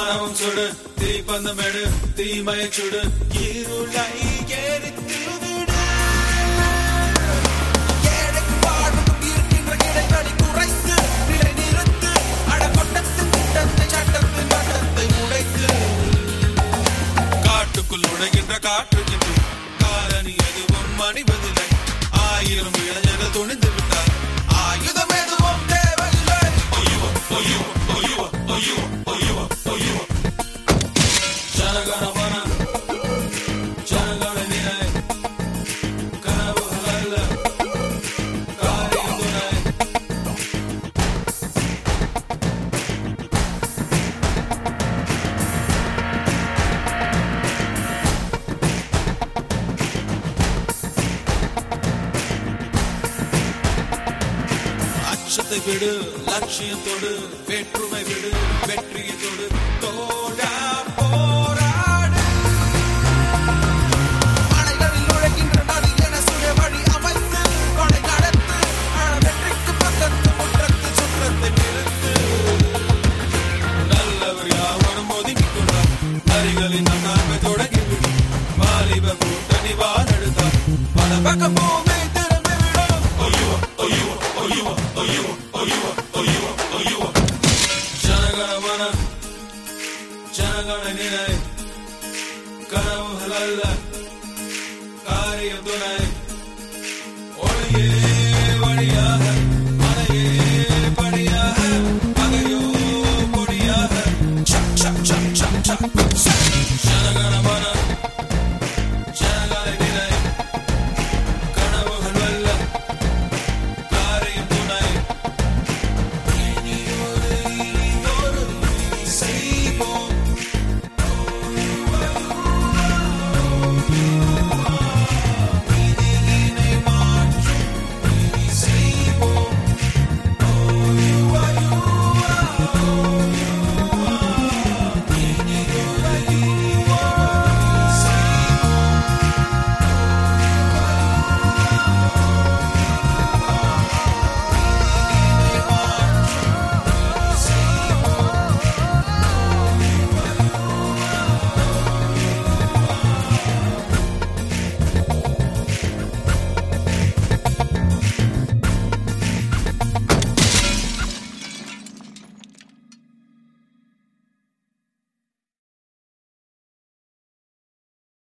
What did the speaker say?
வானவம் சுடு தீப்பந்தமெடு தீமையை சுடு இருளை எரித்து விடு ஏழைக்கு வாழ்வுக்கும் இருக்கின்ற இடைவெளி குறைத்து, நிலை நிறுத்து, அடக்கொட்டத்தின் திட்டத்தை, சட்டத்தின் வட்டத்தை உடைத்து. காட்டுக்குள் நுழைகின்ற காற்றுக்கு காலனி எதுவும் அணிவதில்லை ஆயிரம் இளைஞர்கள் துணிந்து விட்டார் ஆயுதம் எதுவும் தேவையில்லை. ஜனகணமன ஜனகண நிலை கனவுகள் அல்ல காரியம் துணை அச்சத்தை விடு லட்சியத்தோடு வேற்றுமை விடு வெற்றியை தொடு தோழா போராடு அணைகளில் நுழைகின்ற நதி என சுய வழி அமைத்து, கொடை நடத்து, அழ வெற்றிக்கு பக்கத்து முற்றத்து சுற்றத்தை நிறுத்து. நல்லவர் யாவரும் ஒதுங்கிக் கொண்டார் நரிகளின் அண்ணாமை தொடங்கிவிடும் வாலிப கூட்டணி வாரெடுத்தார் பல பக்கம் பூமி